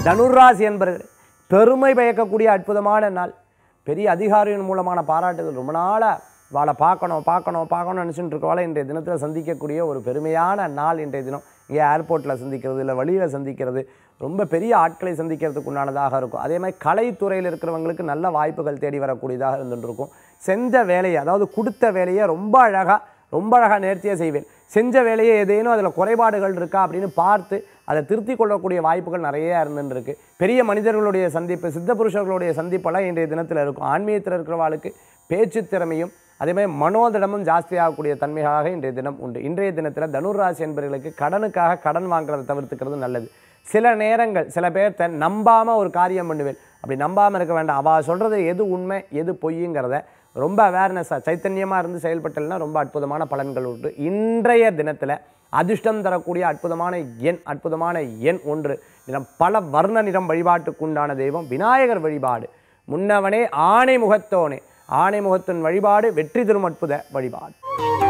தனுராசி என்பர்கள் பெருமை பயக்கக்கூடிய அற்புதமான நாள் பெரிய அதிகாரியின் மூலமான பாராட்டுகள் ரொம்ப நாளாக வாழை பார்க்கணும் பார்க்கணும் பார்க்கணும்னு நினச்சிட்டு இருக்கவாளை இன்றைய தினத்தில் சந்திக்கக்கூடிய ஒரு பெருமையான நாள் இன்றைய தினம் இங்கே ஏர்போர்ட்டில் சந்திக்கிறது இல்லை வழியில் சந்திக்கிறது ரொம்ப பெரிய ஆட்களை சந்திக்கிறதுக்கு உண்டானதாக இருக்கும் அதே மாதிரி கலைத்துறையில் இருக்கிறவங்களுக்கு நல்ல வாய்ப்புகள் தேடி வரக்கூடியதாக இருந்துட்டு இருக்கும் செஞ்ச வேலையை அதாவது கொடுத்த வேலையை ரொம்ப அழகாக ரொம்ப அழகாக நேர்த்தியாக செய்வேன் செஞ்ச வேலையை ஏதேனும் அதில் குறைபாடுகள் இருக்கா அப்படின்னு பார்த்து அதை திருத்தி கொள்ளக்கூடிய வாய்ப்புகள் நிறைய இருந்துட்டு இருக்கு பெரிய மனிதர்களுடைய சந்திப்பு சித்த புருஷர்களுடைய சந்திப்பெல்லாம் இன்றைய தினத்தில் இருக்கும் ஆன்மீகத்தில் இருக்கிறவாளுக்கு பேச்சு திறமையும் அதே மாதிரி மனோதிடமும் ஜாஸ்தியாகக்கூடிய தன்மையாக இன்றைய தினம் உண்டு இன்றைய தினத்தில் தனுராசி என்பவர்களுக்கு கடனுக்காக கடன் வாங்குறதை தவிர்த்துக்கிறது நல்லது சில நேரங்கள் சில பேர்த்த நம்பாமல் ஒரு காரியம் பண்ணுவேன் அப்படி நம்பாமல் இருக்க வேண்டாம் அவள் சொல்கிறது எது உண்மை எது பொய்யுங்கிறத ரொம்ப அவேர்னஸாக சைத்தன்யமாக இருந்து செயல்பட்டல்னா ரொம்ப அற்புதமான பலன்கள் உண்டு இன்றைய தினத்தில் அதிர்ஷ்டம் தரக்கூடிய அற்புதமான எண் அற்புதமான எண் ஒன்று நிறம் பல வர்ண நிறம் வழிபாட்டுக்குண்டான தெய்வம் விநாயகர் வழிபாடு முன்னவனே ஆணை முகத்தோனே ஆணை முகத்தின் வழிபாடு வெற்றி தரும் அற்புத வழிபாடு